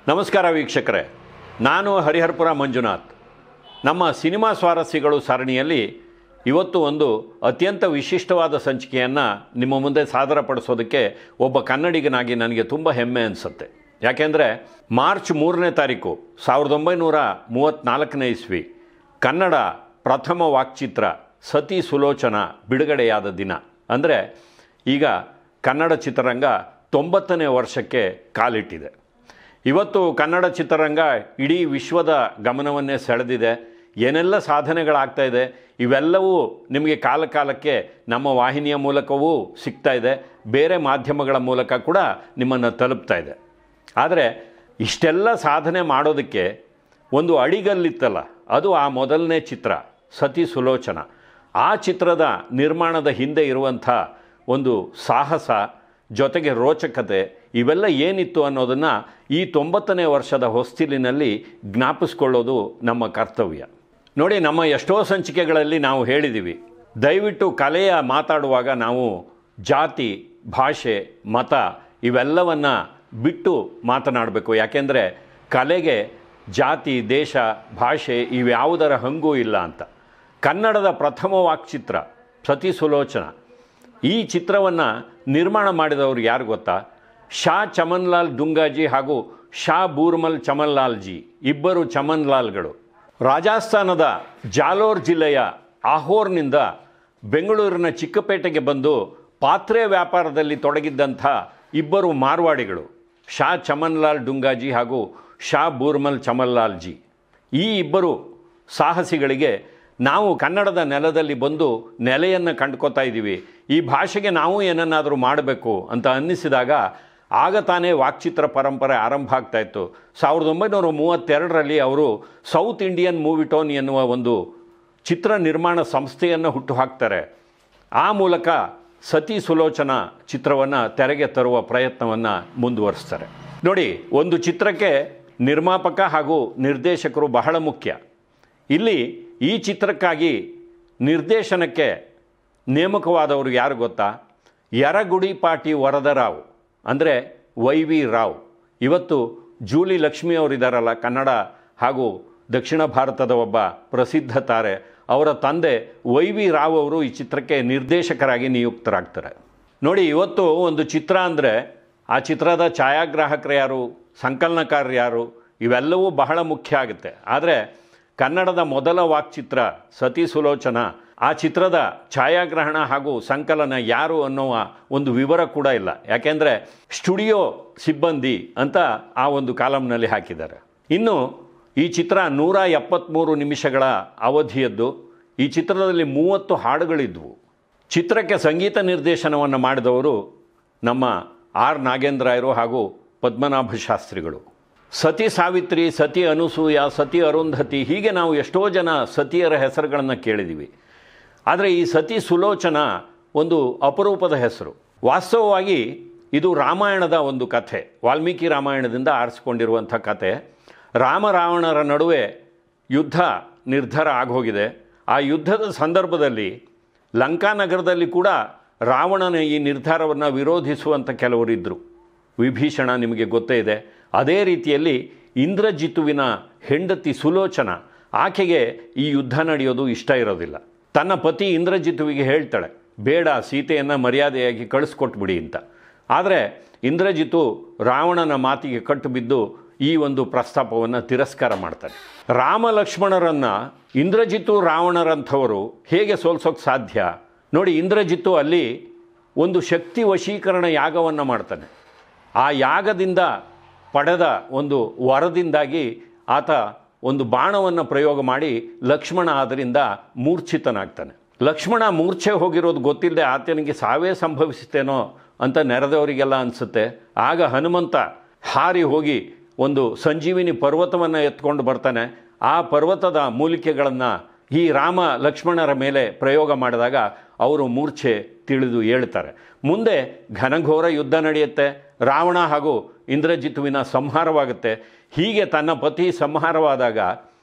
ನಮಸ್ಕಾರ ವೀಕ್ಷಕರೇ ನಾನು ಹರಿಹರಪುರ ಮಂಜುನಾಥ್ ನಮ್ಮ ಸಿನಿಮಾ ಸ್ವಾರಸ್ಯಗಳು ಸರಣಿಯಲ್ಲಿ ಇವತ್ತು ಒಂದು ಅತ್ಯಂತ ವಿಶಿಷ್ಟವಾದ ಸಂಚಿಕೆಯನ್ನು ನಿಮ್ಮ ಮುಂದೆ ಸಾದರಪಡಿಸೋದಕ್ಕೆ ಒಬ್ಬ ಕನ್ನಡಿಗನಾಗಿ ನನಗೆ ತುಂಬ ಹೆಮ್ಮೆ ಅನಿಸುತ್ತೆ ಯಾಕೆಂದರೆ ಮಾರ್ಚ್ ಮೂರನೇ ತಾರೀಕು ಸಾವಿರದ ಒಂಬೈನೂರ ಮೂವತ್ತ್ನಾಲ್ಕನೇ ಇಸ್ವಿ ಕನ್ನಡ ಪ್ರಥಮ ವಾಕ್ಚಿತ್ರ ಸತಿ ಸುಲೋಚನ ಬಿಡುಗಡೆಯಾದ ದಿನ ಅಂದರೆ ಈಗ ಕನ್ನಡ ಚಿತ್ರರಂಗ ತೊಂಬತ್ತನೇ ವರ್ಷಕ್ಕೆ ಕಾಲಿಟ್ಟಿದೆ ಇವತ್ತು ಕನ್ನಡ ಚಿತ್ರರಂಗ ಇಡೀ ವಿಶ್ವದ ಗಮನವನ್ನೇ ಸೆಳೆದಿದೆ ಏನೆಲ್ಲ ಸಾಧನೆಗಳಾಗ್ತಾ ಇದೆ ಇವೆಲ್ಲವೂ ನಿಮಗೆ ಕಾಲ ಕಾಲಕ್ಕೆ ನಮ್ಮ ವಾಹಿನಿಯ ಮೂಲಕವೂ ಸಿಗ್ತಾ ಇದೆ ಬೇರೆ ಮಾಧ್ಯಮಗಳ ಮೂಲಕ ಕೂಡ ನಿಮ್ಮನ್ನು ತಲುಪ್ತಾ ಇದೆ ಆದರೆ ಇಷ್ಟೆಲ್ಲ ಸಾಧನೆ ಮಾಡೋದಕ್ಕೆ ಒಂದು ಅಡಿಗಲ್ಲಿತ್ತಲ್ಲ ಅದು ಆ ಮೊದಲನೇ ಚಿತ್ರ ಸತಿ ಸುಲೋಚನ ಆ ಚಿತ್ರದ ನಿರ್ಮಾಣದ ಹಿಂದೆ ಇರುವಂಥ ಒಂದು ಸಾಹಸ ಜೊತೆಗೆ ರೋಚಕತೆ ಇವೆಲ್ಲ ಏನಿತ್ತು ಅನ್ನೋದನ್ನು ಈ ತೊಂಬತ್ತನೇ ವರ್ಷದ ಹೊಸ್ತಿಲಿನಲ್ಲಿ ಜ್ಞಾಪಿಸ್ಕೊಳ್ಳೋದು ನಮ್ಮ ಕರ್ತವ್ಯ ನೋಡಿ ನಮ್ಮ ಎಷ್ಟೋ ಸಂಚಿಕೆಗಳಲ್ಲಿ ನಾವು ಹೇಳಿದ್ದೀವಿ ದಯವಿಟ್ಟು ಕಲೆಯ ಮಾತಾಡುವಾಗ ನಾವು ಜಾತಿ ಭಾಷೆ ಮತ ಇವೆಲ್ಲವನ್ನು ಬಿಟ್ಟು ಮಾತನಾಡಬೇಕು ಯಾಕೆಂದರೆ ಕಲೆಗೆ ಜಾತಿ ದೇಶ ಭಾಷೆ ಇವ್ಯಾವುದರ ಹಂಗೂ ಇಲ್ಲ ಅಂತ ಕನ್ನಡದ ಪ್ರಥಮ ವಾಕ್ಚಿತ್ರ ಸತಿ ಸುಲೋಚನ ಈ ಚಿತ್ರವನ್ನು ನಿರ್ಮಾಣ ಮಾಡಿದವರು ಯಾರು ಗೊತ್ತಾ ಶಾ ಚಮನ್ಲಾಲ್ ಡುಂಗಾಜಿ ಹಾಗೂ ಶಾ ಬೂರ್ಮಲ್ ಚಮನ್ಲಾಲ್ ಜಿ ಇಬ್ಬರು ಚಮನ್ಲಾಲ್ಗಳು ರಾಜಸ್ಥಾನದ ಜಾಲೋರ್ ಜಿಲ್ಲೆಯ ಆಹೋರ್ನಿಂದ ಬೆಂಗಳೂರಿನ ಚಿಕ್ಕಪೇಟೆಗೆ ಬಂದು ಪಾತ್ರೆ ವ್ಯಾಪಾರದಲ್ಲಿ ತೊಡಗಿದ್ದಂಥ ಇಬ್ಬರು ಮಾರ್ವಾಡಿಗಳು ಶಾ ಚಮನ್ಲಾಲ್ ಡುಂಗಾಜಿ ಹಾಗೂ ಶಾ ಬೂರ್ಮಲ್ ಚಮನ್ಲಾಲ್ ಜಿ ಈ ಇಬ್ಬರು ಸಾಹಸಿಗಳಿಗೆ ನಾವು ಕನ್ನಡದ ನೆಲದಲ್ಲಿ ಬಂದು ನೆಲೆಯನ್ನು ಕಂಡ್ಕೋತಾ ಇದ್ದೀವಿ ಈ ಭಾಷೆಗೆ ನಾವು ಏನನ್ನಾದರೂ ಮಾಡಬೇಕು ಅಂತ ಅನ್ನಿಸಿದಾಗ ಆಗ ತಾನೇ ವಾಕ್ಚಿತ್ರ ಪರಂಪರೆ ಆರಂಭ ಆಗ್ತಾ ಇತ್ತು ಸಾವಿರದ ಒಂಬೈನೂರ ಮೂವತ್ತೆರಡರಲ್ಲಿ ಅವರು ಸೌತ್ ಇಂಡಿಯನ್ ಮೂವಿಟೋನ್ ಎನ್ನುವ ಒಂದು ಚಿತ್ರ ನಿರ್ಮಾಣ ಸಂಸ್ಥೆಯನ್ನು ಹುಟ್ಟು ಹಾಕ್ತಾರೆ ಆ ಮೂಲಕ ಸತಿ ಸುಲೋಚನಾ ಚಿತ್ರವನ್ನು ತೆರೆಗೆ ತರುವ ಪ್ರಯತ್ನವನ್ನು ಮುಂದುವರಿಸ್ತಾರೆ ನೋಡಿ ಒಂದು ಚಿತ್ರಕ್ಕೆ ನಿರ್ಮಾಪಕ ಹಾಗೂ ನಿರ್ದೇಶಕರು ಬಹಳ ಮುಖ್ಯ ಇಲ್ಲಿ ಈ ಚಿತ್ರಕ್ಕಾಗಿ ನಿರ್ದೇಶನಕ್ಕೆ ನೇಮಕವಾದವರು ಯಾರು ಗೊತ್ತಾ ಯರಗುಡಿ ಪಾಟಿ ವರದರಾವ್ ಅಂದರೆ ವೈ ವಿ ರಾವ್ ಇವತ್ತು ಜೂಲಿ ಲಕ್ಷ್ಮಿ ಅವರಿದ್ದಾರಲ್ಲ ಕನ್ನಡ ಹಾಗೂ ದಕ್ಷಿಣ ಭಾರತದ ಒಬ್ಬ ಪ್ರಸಿದ್ಧ ತಾರೆ ಅವರ ತಂದೆ ವೈ ವಿ ರಾವ್ ಅವರು ಈ ಚಿತ್ರಕ್ಕೆ ನಿರ್ದೇಶಕರಾಗಿ ನಿಯುಕ್ತರಾಗ್ತಾರೆ ನೋಡಿ ಇವತ್ತು ಒಂದು ಚಿತ್ರ ಅಂದರೆ ಆ ಚಿತ್ರದ ಛಾಯಾಗ್ರಾಹಕರು ಯಾರು ಸಂಕಲನಕಾರರು ಯಾರು ಇವೆಲ್ಲವೂ ಬಹಳ ಮುಖ್ಯ ಆಗುತ್ತೆ ಆದರೆ ಕನ್ನಡದ ಮೊದಲ ವಾಕ್ಚಿತ್ರ ಸತಿ ಸುಲೋಚನ ಆ ಚಿತ್ರದ ಛಾಯಾಗ್ರಹಣ ಹಾಗೂ ಸಂಕಲನ ಯಾರು ಅನ್ನುವ ಒಂದು ವಿವರ ಕೂಡ ಇಲ್ಲ ಯಾಕೆಂದರೆ ಸ್ಟುಡಿಯೋ ಸಿಬ್ಬಂದಿ ಅಂತ ಆ ಒಂದು ಕಾಲಮ್ನಲ್ಲಿ ಹಾಕಿದ್ದಾರೆ ಇನ್ನು ಈ ಚಿತ್ರ ನೂರ ಎಪ್ಪತ್ತ್ಮೂರು ನಿಮಿಷಗಳ ಅವಧಿಯದ್ದು ಈ ಚಿತ್ರದಲ್ಲಿ ಮೂವತ್ತು ಹಾಡುಗಳಿದ್ವು ಚಿತ್ರಕ್ಕೆ ಸಂಗೀತ ನಿರ್ದೇಶನವನ್ನು ಮಾಡಿದವರು ನಮ್ಮ ಆರ್ ನಾಗೇಂದ್ರಾಯರು ಹಾಗೂ ಪದ್ಮನಾಭ ಶಾಸ್ತ್ರಿಗಳು ಸತಿ ಸಾವಿತ್ರಿ ಸತಿ ಅನುಸೂಯ ಸತಿ ಅರುಂಧತಿ ಹೀಗೆ ನಾವು ಎಷ್ಟೋ ಜನ ಸತಿಯರ ಹೆಸರುಗಳನ್ನು ಕೇಳಿದ್ದೀವಿ ಆದರೆ ಈ ಸತಿ ಸುಲೋಚನ ಒಂದು ಅಪರೂಪದ ಹೆಸರು ವಾಸ್ತವವಾಗಿ ಇದು ರಾಮಾಯಣದ ಒಂದು ಕಥೆ ವಾಲ್ಮೀಕಿ ರಾಮಾಯಣದಿಂದ ಆರಿಸಿಕೊಂಡಿರುವಂಥ ಕಥೆ ರಾಮ ರಾವಣರ ನಡುವೆ ಯುದ್ಧ ನಿರ್ಧಾರ ಆಗೋಗಿದೆ ಆ ಯುದ್ಧದ ಸಂದರ್ಭದಲ್ಲಿ ಲಂಕಾನಗರದಲ್ಲಿ ಕೂಡ ರಾವಣನ ಈ ನಿರ್ಧಾರವನ್ನು ವಿರೋಧಿಸುವಂಥ ಕೆಲವರಿದ್ದರು ವಿಭೀಷಣ ನಿಮಗೆ ಗೊತ್ತೇ ಇದೆ ಅದೇ ರೀತಿಯಲ್ಲಿ ಇಂದ್ರಜಿತುವಿನ ಹೆಂಡತಿ ಸುಲೋಚನ ಆಕೆಗೆ ಈ ಯುದ್ಧ ನಡೆಯೋದು ಇಷ್ಟ ಇರೋದಿಲ್ಲ ತನ್ನ ಪತಿ ಇಂದ್ರಜಿತುವಿಗೆ ಹೇಳ್ತಾಳೆ ಬೇಡ ಸೀತೆಯನ್ನು ಮರ್ಯಾದೆಯಾಗಿ ಕಳಿಸ್ಕೊಟ್ಬಿಡಿ ಅಂತ ಆದರೆ ಇಂದ್ರಜಿತು ರಾವಣನ ಮಾತಿಗೆ ಕಟ್ಟು ಬಿದ್ದು ಈ ಒಂದು ಪ್ರಸ್ತಾಪವನ್ನು ತಿರಸ್ಕಾರ ಮಾಡ್ತಾರೆ ರಾಮ ಲಕ್ಷ್ಮಣರನ್ನು ಇಂದ್ರಜಿತು ರಾವಣರಂಥವರು ಹೇಗೆ ಸೋಲ್ಸೋಕ್ಕೆ ಸಾಧ್ಯ ನೋಡಿ ಇಂದ್ರಜಿತ್ತು ಅಲ್ಲಿ ಒಂದು ಶಕ್ತಿ ವಶೀಕರಣ ಯಾಗವನ್ನು ಮಾಡ್ತಾನೆ ಆ ಯಾಗದಿಂದ ಪಡೆದ ಒಂದು ವರದಿಂದಾಗಿ ಆತ ಒಂದು ಬಾಣವನ್ನು ಪ್ರಯೋಗ ಮಾಡಿ ಲಕ್ಷ್ಮಣ ಅದರಿಂದ ಮೂರ್ಛಿತನಾಗ್ತಾನೆ ಲಕ್ಷ್ಮಣ ಮೂರ್ಛೆ ಹೋಗಿರೋದು ಗೊತ್ತಿಲ್ಲದೆ ಆತನಿಗೆ ಸಾವೇ ಸಂಭವಿಸುತ್ತೇನೋ ಅಂತ ನೆರೆದವರಿಗೆಲ್ಲ ಅನಿಸುತ್ತೆ ಆಗ ಹನುಮಂತ ಹಾರಿ ಹೋಗಿ ಒಂದು ಸಂಜೀವಿನಿ ಪರ್ವತವನ್ನು ಎತ್ಕೊಂಡು ಬರ್ತಾನೆ ಆ ಪರ್ವತದ ಮೂಲಿಕೆಗಳನ್ನು ಈ ರಾಮ ಲಕ್ಷ್ಮಣರ ಮೇಲೆ ಪ್ರಯೋಗ ಮಾಡಿದಾಗ ಅವರು ಮೂರ್ಛೆ ತಿಳಿದು ಹೇಳ್ತಾರೆ ಮುಂದೆ ಘನಘೋರ ಯುದ್ಧ ನಡೆಯುತ್ತೆ ರಾವಣ ಹಾಗೂ ಇಂದ್ರಜಿತುವಿನ ಸಂಹಾರವಾಗುತ್ತೆ ಹೀಗೆ ತನ್ನ ಪತಿ ಸಂಹಾರವಾದಾಗ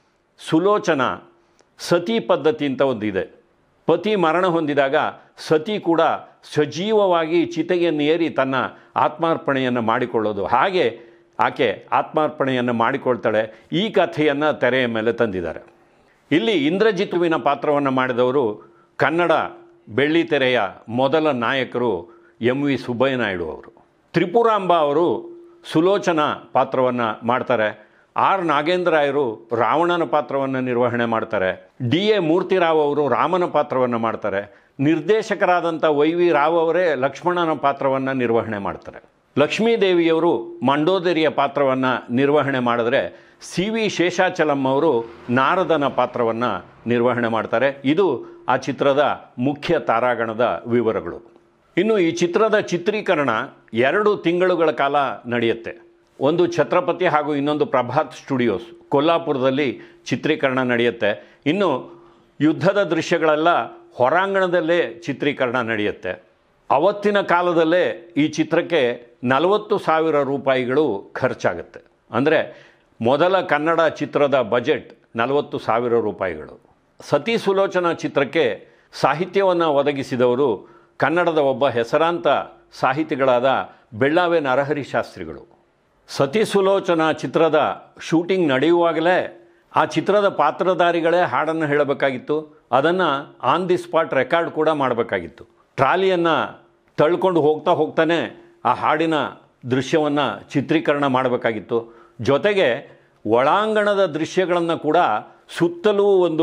ಸುಲೋಚನ ಸತಿ ಪದ್ಧತಿ ಅಂತ ಒಂದಿದೆ ಪತಿ ಮರಣ ಹೊಂದಿದಾಗ ಸತಿ ಕೂಡ ಸಜೀವವಾಗಿ ಚಿತೆಯನ್ನು ಏರಿ ತನ್ನ ಆತ್ಮಾರ್ಪಣೆಯನ್ನು ಮಾಡಿಕೊಳ್ಳೋದು ಹಾಗೆ ಆಕೆ ಆತ್ಮಾರ್ಪಣೆಯನ್ನು ಮಾಡಿಕೊಳ್ತಾಳೆ ಈ ಕಥೆಯನ್ನು ತೆರೆಯ ಮೇಲೆ ತಂದಿದ್ದಾರೆ ಇಲ್ಲಿ ಇಂದ್ರಜಿತುವಿನ ಪಾತ್ರವನ್ನು ಮಾಡಿದವರು ಕನ್ನಡ ಬೆಳ್ಳಿ ತೆರೆಯ ಮೊದಲ ನಾಯಕರು ಎಂ ವಿ ಸುಬ್ಬಯ್ಯ ನಾಯ್ಡು ಅವರು ತ್ರಿಪುರಾಂಬ ಅವರು ಸುಲೋಚನಾ ಪಾತ್ರವನ್ನು ಮಾಡ್ತಾರೆ ಆರ್ ನಾಗೇಂದ್ರಾಯರು ರಾವಣನ ಪಾತ್ರವನ್ನು ನಿರ್ವಹಣೆ ಮಾಡ್ತಾರೆ ಡಿ ಎ ಮೂರ್ತಿರಾವ್ ಅವರು ರಾಮನ ಪಾತ್ರವನ್ನು ಮಾಡ್ತಾರೆ ನಿರ್ದೇಶಕರಾದಂಥ ವೈ ವಿ ರಾವ್ ಅವರೇ ಲಕ್ಷ್ಮಣನ ಪಾತ್ರವನ್ನು ನಿರ್ವಹಣೆ ಮಾಡ್ತಾರೆ ಲಕ್ಷ್ಮೀದೇವಿಯವರು ಮಂಡೋದರಿಯ ಪಾತ್ರವನ್ನು ನಿರ್ವಹಣೆ ಮಾಡಿದ್ರೆ ಸಿ ವಿ ಶೇಷಾಚಲಂ ಅವರು ನಾರದನ ಪಾತ್ರವನ್ನು ನಿರ್ವಹಣೆ ಮಾಡ್ತಾರೆ ಇದು ಆ ಚಿತ್ರದ ಮುಖ್ಯ ತಾರಾಗಣದ ವಿವರಗಳು ಇನ್ನು ಈ ಚಿತ್ರದ ಚಿತ್ರೀಕರಣ ಎರಡು ತಿಂಗಳುಗಳ ಕಾಲ ನಡೆಯುತ್ತೆ ಒಂದು ಛತ್ರಪತಿ ಹಾಗೂ ಇನ್ನೊಂದು ಪ್ರಭಾತ್ ಸ್ಟುಡಿಯೋಸ್ ಕೊಲ್ಲಾಪುರದಲ್ಲಿ ಚಿತ್ರೀಕರಣ ನಡೆಯುತ್ತೆ ಇನ್ನು ಯುದ್ಧದ ದೃಶ್ಯಗಳೆಲ್ಲ ಹೊರಾಂಗಣದಲ್ಲೇ ಚಿತ್ರೀಕರಣ ನಡೆಯುತ್ತೆ ಅವತ್ತಿನ ಕಾಲದಲ್ಲೇ ಈ ಚಿತ್ರಕ್ಕೆ ನಲವತ್ತು ಸಾವಿರ ರೂಪಾಯಿಗಳು ಖರ್ಚಾಗುತ್ತೆ ಅಂದರೆ ಮೊದಲ ಕನ್ನಡ ಚಿತ್ರದ ಬಜೆಟ್ ನಲವತ್ತು ಸಾವಿರ ರೂಪಾಯಿಗಳು ಸತಿ ಸುಲೋಚನಾ ಚಿತ್ರಕ್ಕೆ ಸಾಹಿತ್ಯವನ್ನು ಒದಗಿಸಿದವರು ಕನ್ನಡದ ಒಬ್ಬ ಹೆಸರಾಂತ ಸಾಹಿತಿಗಳಾದ ಬೆಳ್ಳಾವೆ ನರಹರಿ ಶಾಸ್ತ್ರಿಗಳು ಸತಿ ಸುಲೋಚನಾ ಚಿತ್ರದ ಶೂಟಿಂಗ್ ನಡೆಯುವಾಗಲೇ ಆ ಚಿತ್ರದ ಪಾತ್ರಧಾರಿಗಳೇ ಹಾಡನ್ನು ಹೇಳಬೇಕಾಗಿತ್ತು ಅದನ್ನು ಆನ್ ದಿ ಸ್ಪಾಟ್ ರೆಕಾರ್ಡ್ ಕೂಡ ಮಾಡಬೇಕಾಗಿತ್ತು ಟ್ರಾಲಿಯನ್ನು ತಳ್ಕೊಂಡು ಹೋಗ್ತಾ ಹೋಗ್ತಾನೆ ಆ ಹಾಡಿನ ದೃಶ್ಯವನ್ನು ಚಿತ್ರೀಕರಣ ಮಾಡಬೇಕಾಗಿತ್ತು ಜೊತೆಗೆ ಒಳಾಂಗಣದ ದೃಶ್ಯಗಳನ್ನು ಕೂಡ ಸುತ್ತಲೂ ಒಂದು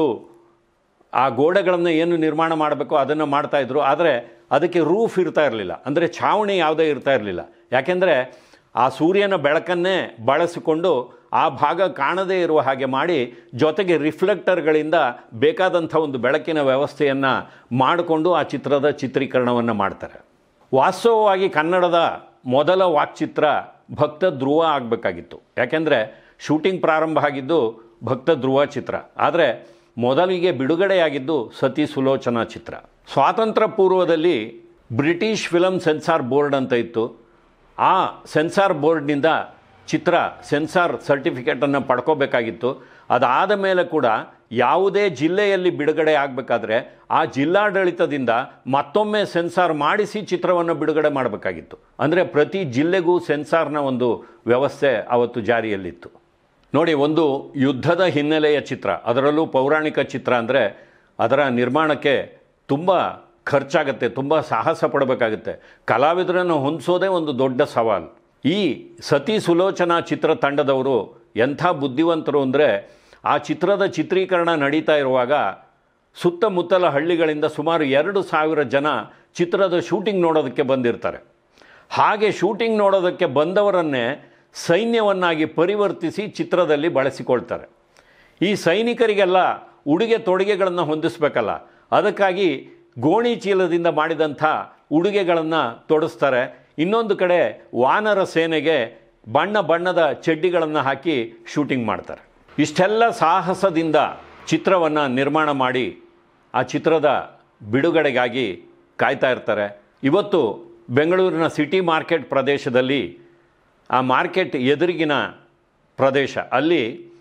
ಆ ಗೋಡೆಗಳನ್ನು ಏನು ನಿರ್ಮಾಣ ಮಾಡಬೇಕು ಅದನ್ನು ಮಾಡ್ತಾಯಿದ್ರು ಆದರೆ ಅದಕ್ಕೆ ರೂಫ್ ಇರ್ತಾ ಇರಲಿಲ್ಲ ಅಂದರೆ ಛಾವಣಿ ಯಾವುದೇ ಇರ್ತಾ ಇರಲಿಲ್ಲ ಯಾಕೆಂದರೆ ಆ ಸೂರ್ಯನ ಬೆಳಕನ್ನೇ ಬಳಸಿಕೊಂಡು ಆ ಭಾಗ ಕಾಣದೇ ಇರುವ ಹಾಗೆ ಮಾಡಿ ಜೊತೆಗೆ ರಿಫ್ಲೆಕ್ಟರ್ಗಳಿಂದ ಬೇಕಾದಂಥ ಒಂದು ಬೆಳಕಿನ ವ್ಯವಸ್ಥೆಯನ್ನು ಮಾಡಿಕೊಂಡು ಆ ಚಿತ್ರದ ಚಿತ್ರೀಕರಣವನ್ನು ಮಾಡ್ತಾರೆ ವಾಸ್ತವವಾಗಿ ಕನ್ನಡದ ಮೊದಲ ವಾಕ್ಚಿತ್ರ ಭಕ್ತ ಧ್ರುವ ಆಗಬೇಕಾಗಿತ್ತು ಯಾಕೆಂದರೆ ಶೂಟಿಂಗ್ ಪ್ರಾರಂಭ ಆಗಿದ್ದು ಭಕ್ತ ಧ್ರುವ ಚಿತ್ರ ಆದರೆ ಮೊದಲಿಗೆ ಬಿಡುಗಡೆಯಾಗಿದ್ದು ಸತಿ ಸುಲೋಚನಾ ಚಿತ್ರ ಸ್ವಾತಂತ್ರ್ಯ ಪೂರ್ವದಲ್ಲಿ ಬ್ರಿಟಿಷ್ ಫಿಲಮ್ ಸೆನ್ಸಾರ್ ಬೋರ್ಡ್ ಅಂತ ಇತ್ತು ಆ ಸೆನ್ಸಾರ್ ಬೋರ್ಡ್ನಿಂದ ಚಿತ್ರ ಸೆನ್ಸಾರ್ ಸರ್ಟಿಫಿಕೇಟನ್ನು ಪಡ್ಕೋಬೇಕಾಗಿತ್ತು ಅದಾದ ಮೇಲೆ ಕೂಡ ಯಾವುದೇ ಜಿಲ್ಲೆಯಲ್ಲಿ ಬಿಡುಗಡೆ ಆಗಬೇಕಾದ್ರೆ ಆ ಜಿಲ್ಲಾಡಳಿತದಿಂದ ಮತ್ತೊಮ್ಮೆ ಸೆನ್ಸಾರ್ ಮಾಡಿಸಿ ಚಿತ್ರವನ್ನು ಬಿಡುಗಡೆ ಮಾಡಬೇಕಾಗಿತ್ತು ಅಂದರೆ ಪ್ರತಿ ಜಿಲ್ಲೆಗೂ ಸೆನ್ಸಾರ್ನ ಒಂದು ವ್ಯವಸ್ಥೆ ಅವತ್ತು ಜಾರಿಯಲ್ಲಿತ್ತು ನೋಡಿ ಒಂದು ಯುದ್ಧದ ಹಿನ್ನೆಲೆಯ ಚಿತ್ರ ಅದರಲ್ಲೂ ಪೌರಾಣಿಕ ಚಿತ್ರ ಅಂದರೆ ಅದರ ನಿರ್ಮಾಣಕ್ಕೆ ತುಂಬ ಖರ್ಚಾಗತ್ತೆ ತುಂಬ ಸಾಹಸ ಪಡಬೇಕಾಗುತ್ತೆ ಕಲಾವಿದರನ್ನು ಹೊಂದಿಸೋದೇ ಒಂದು ದೊಡ್ಡ ಸವಾಲು ಈ ಸತಿ ಸುಲೋಚನಾ ಚಿತ್ರ ತಂಡದವರು ಎಂಥ ಬುದ್ಧಿವಂತರು ಅಂದರೆ ಆ ಚಿತ್ರದ ಚಿತ್ರೀಕರಣ ನಡೀತಾ ಇರುವಾಗ ಸುತ್ತಮುತ್ತಲ ಹಳ್ಳಿಗಳಿಂದ ಸುಮಾರು ಎರಡು ಸಾವಿರ ಜನ ಚಿತ್ರದ ಶೂಟಿಂಗ್ ನೋಡೋದಕ್ಕೆ ಬಂದಿರ್ತಾರೆ ಹಾಗೆ ಶೂಟಿಂಗ್ ನೋಡೋದಕ್ಕೆ ಬಂದವರನ್ನೇ ಸೈನ್ಯವನ್ನಾಗಿ ಪರಿವರ್ತಿಸಿ ಚಿತ್ರದಲ್ಲಿ ಬಳಸಿಕೊಳ್ತಾರೆ ಈ ಸೈನಿಕರಿಗೆಲ್ಲ ಉಡುಗೆ ತೊಡುಗೆಗಳನ್ನು ಹೊಂದಿಸ್ಬೇಕಲ್ಲ ಅದಕ್ಕಾಗಿ ಗೋಣಿ ಚೀಲದಿಂದ ಮಾಡಿದಂಥ ಉಡುಗೆಗಳನ್ನು ತೊಡಸ್ತಾರೆ ಇನ್ನೊಂದು ಕಡೆ ವಾನರ ಸೇನೆಗೆ ಬಣ್ಣ ಬಣ್ಣದ ಚಡ್ಡಿಗಳನ್ನು ಹಾಕಿ ಶೂಟಿಂಗ್ ಮಾಡ್ತಾರೆ ಇಷ್ಟೆಲ್ಲ ಸಾಹಸದಿಂದ ಚಿತ್ರವನ್ನು ನಿರ್ಮಾಣ ಮಾಡಿ ಆ ಚಿತ್ರದ ಬಿಡುಗಡೆಗಾಗಿ ಕಾಯ್ತಾ ಇರ್ತಾರೆ ಇವತ್ತು ಬೆಂಗಳೂರಿನ ಸಿಟಿ ಮಾರ್ಕೆಟ್ ಪ್ರದೇಶದಲ್ಲಿ ಆ ಮಾರ್ಕೆಟ್ ಎದುರಿಗಿನ ಪ್ರದೇಶ ಅಲ್ಲಿ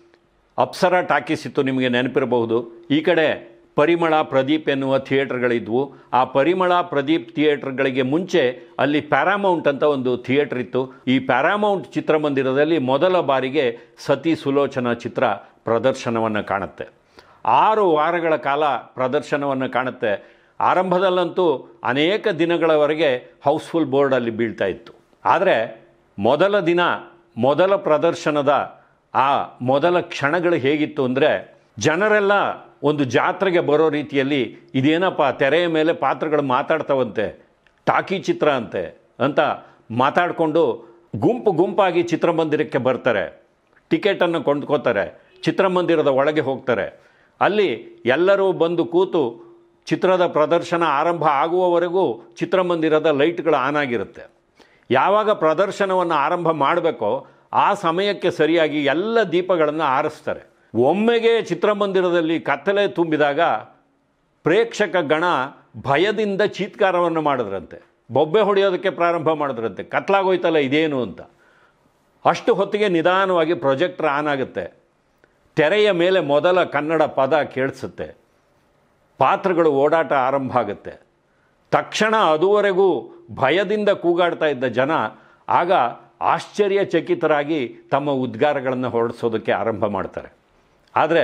ಅಪ್ಸರ ಟಾಕೀಸ್ ಇತ್ತು ನಿಮಗೆ ನೆನಪಿರಬಹುದು ಈ ಕಡೆ ಪರಿಮಳ ಪ್ರದೀಪ್ ಎನ್ನುವ ಥಿಯೇಟರ್ಗಳಿದ್ವು ಆ ಪರಿಮಳ ಪ್ರದೀಪ್ ಥಿಯೇಟರ್ಗಳಿಗೆ ಮುಂಚೆ ಅಲ್ಲಿ ಪ್ಯಾರಾಮೌಂಟ್ ಅಂತ ಒಂದು ಥಿಯೇಟರ್ ಇತ್ತು ಈ ಪ್ಯಾರಾಮೌಂಟ್ ಚಿತ್ರಮಂದಿರದಲ್ಲಿ ಮೊದಲ ಬಾರಿಗೆ ಸತಿ ಸುಲೋಚನಾ ಚಿತ್ರ ಪ್ರದರ್ಶನವನ್ನು ಕಾಣುತ್ತೆ ಆರು ವಾರಗಳ ಕಾಲ ಪ್ರದರ್ಶನವನ್ನು ಕಾಣುತ್ತೆ ಆರಂಭದಲ್ಲಂತೂ ಅನೇಕ ದಿನಗಳವರೆಗೆ ಹೌಸ್ಫುಲ್ ಬೋರ್ಡಲ್ಲಿ ಬೀಳ್ತಾ ಇತ್ತು ಆದರೆ ಮೊದಲ ದಿನ ಮೊದಲ ಪ್ರದರ್ಶನದ ಆ ಮೊದಲ ಕ್ಷಣಗಳು ಹೇಗಿತ್ತು ಅಂದರೆ ಜನರೆಲ್ಲ ಒಂದು ಜಾತ್ರೆಗೆ ಬರೋ ರೀತಿಯಲ್ಲಿ ಇದೇನಪ್ಪ ತೆರೆಯ ಮೇಲೆ ಪಾತ್ರಗಳು ಮಾತಾಡ್ತವಂತೆ ಟಾಕಿ ಚಿತ್ರ ಅಂತೆ ಅಂತ ಮಾತಾಡಿಕೊಂಡು ಗುಂಪು ಗುಂಪಾಗಿ ಚಿತ್ರಮಂದಿರಕ್ಕೆ ಬರ್ತಾರೆ ಟಿಕೆಟನ್ನು ಕೊಂಡ್ಕೋತಾರೆ ಚಿತ್ರಮಂದಿರದ ಒಳಗೆ ಹೋಗ್ತಾರೆ ಅಲ್ಲಿ ಎಲ್ಲರೂ ಬಂದು ಕೂತು ಚಿತ್ರದ ಪ್ರದರ್ಶನ ಆರಂಭ ಆಗುವವರೆಗೂ ಚಿತ್ರಮಂದಿರದ ಲೈಟ್ಗಳು ಆನ್ ಆಗಿರುತ್ತೆ ಯಾವಾಗ ಪ್ರದರ್ಶನವನ್ನು ಆರಂಭ ಮಾಡಬೇಕೋ ಆ ಸಮಯಕ್ಕೆ ಸರಿಯಾಗಿ ಎಲ್ಲ ದೀಪಗಳನ್ನು ಆರಿಸ್ತಾರೆ ಒಮ್ಮೆಗೆ ಚಿತ್ರಮಂದಿರದಲ್ಲಿ ಕತ್ತಲೆ ತುಂಬಿದಾಗ ಪ್ರೇಕ್ಷಕ ಗಣ ಭಯದಿಂದ ಚೀತ್ಕಾರವನ್ನು ಮಾಡಿದ್ರಂತೆ ಬೊಬ್ಬೆ ಹೊಡೆಯೋದಕ್ಕೆ ಪ್ರಾರಂಭ ಮಾಡಿದ್ರಂತೆ ಕತ್ಲಾಗೋಯ್ತಲ್ಲ ಇದೇನು ಅಂತ ಅಷ್ಟು ಹೊತ್ತಿಗೆ ನಿಧಾನವಾಗಿ ಪ್ರೊಜೆಕ್ಟರ್ ಆನ್ ಆಗುತ್ತೆ ತೆರೆಯ ಮೇಲೆ ಮೊದಲ ಕನ್ನಡ ಪದ ಕೇಳಿಸುತ್ತೆ ಪಾತ್ರಗಳು ಓಡಾಟ ಆರಂಭ ಆಗುತ್ತೆ ತಕ್ಷಣ ಅದುವರೆಗೂ ಭಯದಿಂದ ಕೂಗಾಡ್ತಾ ಇದ್ದ ಜನ ಆಗ ಆಶ್ಚರ್ಯಚಕಿತರಾಗಿ ತಮ್ಮ ಉದ್ಗಾರಗಳನ್ನು ಹೊರಡಿಸೋದಕ್ಕೆ ಆರಂಭ ಮಾಡ್ತಾರೆ ಆದರೆ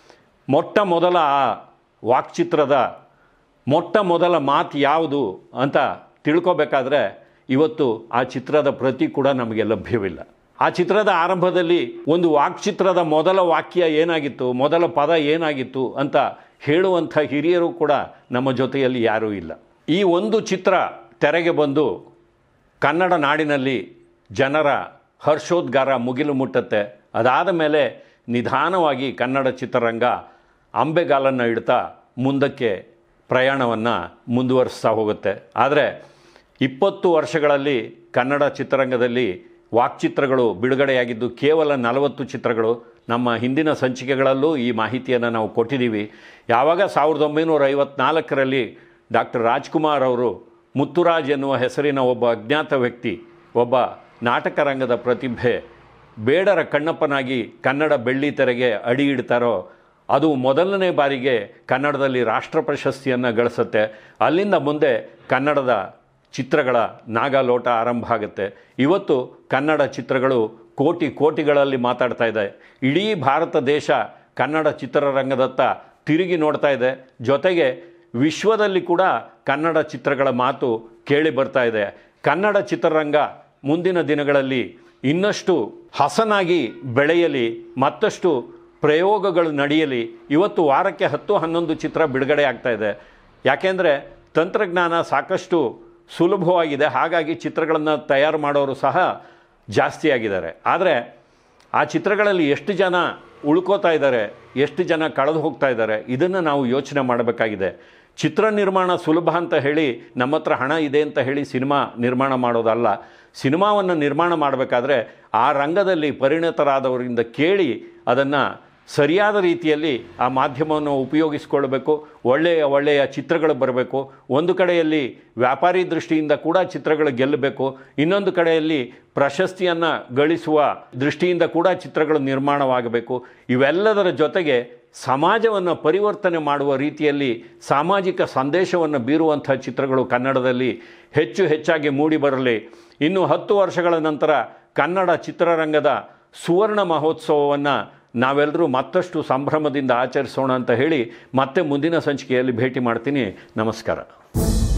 ಮೊಟ್ಟ ಮೊದಲ ಆ ವಾಕ್ಚಿತ್ರದ ಮೊಟ್ಟ ಮೊದಲ ಮಾತು ಯಾವುದು ಅಂತ ತಿಳ್ಕೊಬೇಕಾದ್ರೆ ಇವತ್ತು ಆ ಚಿತ್ರದ ಪ್ರತಿ ಕೂಡ ನಮಗೆ ಲಭ್ಯವಿಲ್ಲ ಆ ಚಿತ್ರದ ಆರಂಭದಲ್ಲಿ ಒಂದು ವಾಕ್ಚಿತ್ರದ ಮೊದಲ ವಾಕ್ಯ ಏನಾಗಿತ್ತು ಮೊದಲ ಪದ ಏನಾಗಿತ್ತು ಅಂತ ಹೇಳುವಂಥ ಹಿರಿಯರು ಕೂಡ ನಮ್ಮ ಜೊತೆಯಲ್ಲಿ ಯಾರೂ ಇಲ್ಲ ಈ ಒಂದು ಚಿತ್ರ ತೆರೆಗೆ ಬಂದು ಕನ್ನಡ ನಾಡಿನಲ್ಲಿ ಜನರ ಹರ್ಷೋದ್ಗಾರ ಮುಗಿಲು ಮುಟ್ಟುತ್ತೆ ಅದಾದ ಮೇಲೆ ನಿಧಾನವಾಗಿ ಕನ್ನಡ ಚಿತ್ರರಂಗ ಅಂಬೆಗಾಲನ್ನು ಇಡ್ತಾ ಮುಂದಕ್ಕೆ ಪ್ರಯಾಣವನ್ನು ಮುಂದುವರಿಸ್ತಾ ಹೋಗುತ್ತೆ ಆದರೆ ಇಪ್ಪತ್ತು ವರ್ಷಗಳಲ್ಲಿ ಕನ್ನಡ ಚಿತ್ರರಂಗದಲ್ಲಿ ವಾಕ್ಚಿತ್ರಗಳು ಬಿಡುಗಡೆಯಾಗಿದ್ದು ಕೇವಲ ನಲವತ್ತು ಚಿತ್ರಗಳು ನಮ್ಮ ಹಿಂದಿನ ಸಂಚಿಕೆಗಳಲ್ಲೂ ಈ ಮಾಹಿತಿಯನ್ನು ನಾವು ಕೊಟ್ಟಿದ್ದೀವಿ ಯಾವಾಗ ಸಾವಿರದ ಒಂಬೈನೂರ ಐವತ್ನಾಲ್ಕರಲ್ಲಿ ಡಾಕ್ಟರ್ ರಾಜ್ಕುಮಾರ್ ಅವರು ಮುತ್ತುರಾಜ್ ಎನ್ನುವ ಹೆಸರಿನ ಒಬ್ಬ ಅಜ್ಞಾತ ವ್ಯಕ್ತಿ ಒಬ್ಬ ನಾಟಕ ರಂಗದ ಪ್ರತಿಭೆ ಬೇಡರ ಕಣ್ಣಪ್ಪನಾಗಿ ಕನ್ನಡ ಬೆಳ್ಳಿ ತೆರೆಗೆ ಅಡಿ ಇಡ್ತಾರೋ ಅದು ಮೊದಲನೇ ಬಾರಿಗೆ ಕನ್ನಡದಲ್ಲಿ ರಾಷ್ಟ್ರ ಪ್ರಶಸ್ತಿಯನ್ನು ಗಳಿಸುತ್ತೆ ಅಲ್ಲಿಂದ ಮುಂದೆ ಕನ್ನಡದ ಚಿತ್ರಗಳ ನಾಗಾಲೋಟ ಆರಂಭ ಆಗುತ್ತೆ ಇವತ್ತು ಕನ್ನಡ ಚಿತ್ರಗಳು ಕೋಟಿ ಕೋಟಿಗಳಲ್ಲಿ ಮಾತಾಡ್ತಾ ಇದೆ ಇಡೀ ಭಾರತ ದೇಶ ಕನ್ನಡ ಚಿತ್ರರಂಗದತ್ತ ತಿರುಗಿ ನೋಡ್ತಾ ಇದೆ ಜೊತೆಗೆ ವಿಶ್ವದಲ್ಲಿ ಕೂಡ ಕನ್ನಡ ಚಿತ್ರಗಳ ಮಾತು ಕೇಳಿ ಬರ್ತಾ ಇದೆ ಕನ್ನಡ ಚಿತ್ರರಂಗ ಮುಂದಿನ ದಿನಗಳಲ್ಲಿ ಇನ್ನಷ್ಟು ಹಸನಾಗಿ ಬೆಳೆಯಲಿ ಮತ್ತಷ್ಟು ಪ್ರಯೋಗಗಳು ನಡೆಯಲಿ ಇವತ್ತು ವಾರಕ್ಕೆ ಹತ್ತು ಹನ್ನೊಂದು ಚಿತ್ರ ಬಿಡುಗಡೆ ಆಗ್ತಾ ಇದೆ ಯಾಕೆಂದರೆ ತಂತ್ರಜ್ಞಾನ ಸಾಕಷ್ಟು ಸುಲಭವಾಗಿದೆ ಹಾಗಾಗಿ ಚಿತ್ರಗಳನ್ನು ತಯಾರು ಮಾಡೋರು ಸಹ ಜಾಸ್ತಿ ಆಗಿದ್ದಾರೆ ಆದರೆ ಆ ಚಿತ್ರಗಳಲ್ಲಿ ಎಷ್ಟು ಜನ ಉಳ್ಕೋತಾ ಇದ್ದಾರೆ ಎಷ್ಟು ಜನ ಕಳೆದು ಹೋಗ್ತಾ ಇದ್ದಾರೆ ಇದನ್ನು ನಾವು ಯೋಚನೆ ಮಾಡಬೇಕಾಗಿದೆ ಚಿತ್ರ ನಿರ್ಮಾಣ ಸುಲಭ ಅಂತ ಹೇಳಿ ನಮ್ಮ ಹತ್ರ ಹಣ ಇದೆ ಅಂತ ಹೇಳಿ ಸಿನಿಮಾ ನಿರ್ಮಾಣ ಮಾಡೋದಲ್ಲ ಸಿನಿಮಾವನ್ನು ನಿರ್ಮಾಣ ಮಾಡಬೇಕಾದ್ರೆ ಆ ರಂಗದಲ್ಲಿ ಪರಿಣತರಾದವರಿಂದ ಕೇಳಿ ಅದನ್ನು ಸರಿಯಾದ ರೀತಿಯಲ್ಲಿ ಆ ಮಾಧ್ಯಮವನ್ನು ಉಪಯೋಗಿಸಿಕೊಳ್ಬೇಕು ಒಳ್ಳೆಯ ಒಳ್ಳೆಯ ಚಿತ್ರಗಳು ಬರಬೇಕು ಒಂದು ಕಡೆಯಲ್ಲಿ ವ್ಯಾಪಾರಿ ದೃಷ್ಟಿಯಿಂದ ಕೂಡ ಚಿತ್ರಗಳು ಗೆಲ್ಲಬೇಕು ಇನ್ನೊಂದು ಕಡೆಯಲ್ಲಿ ಪ್ರಶಸ್ತಿಯನ್ನು ಗಳಿಸುವ ದೃಷ್ಟಿಯಿಂದ ಕೂಡ ಚಿತ್ರಗಳು ನಿರ್ಮಾಣವಾಗಬೇಕು ಇವೆಲ್ಲದರ ಜೊತೆಗೆ ಸಮಾಜವನ್ನು ಪರಿವರ್ತನೆ ಮಾಡುವ ರೀತಿಯಲ್ಲಿ ಸಾಮಾಜಿಕ ಸಂದೇಶವನ್ನು ಬೀರುವಂಥ ಚಿತ್ರಗಳು ಕನ್ನಡದಲ್ಲಿ ಹೆಚ್ಚು ಹೆಚ್ಚಾಗಿ ಮೂಡಿ ಬರಲಿ ಇನ್ನು ಹತ್ತು ವರ್ಷಗಳ ನಂತರ ಕನ್ನಡ ಚಿತ್ರರಂಗದ ಸುವರ್ಣ ಮಹೋತ್ಸವವನ್ನು ನಾವೆಲ್ಲರೂ ಮತ್ತಷ್ಟು ಸಂಭ್ರಮದಿಂದ ಆಚರಿಸೋಣ ಅಂತ ಹೇಳಿ ಮತ್ತೆ ಮುಂದಿನ ಸಂಚಿಕೆಯಲ್ಲಿ ಭೇಟಿ ಮಾಡ್ತೀನಿ ನಮಸ್ಕಾರ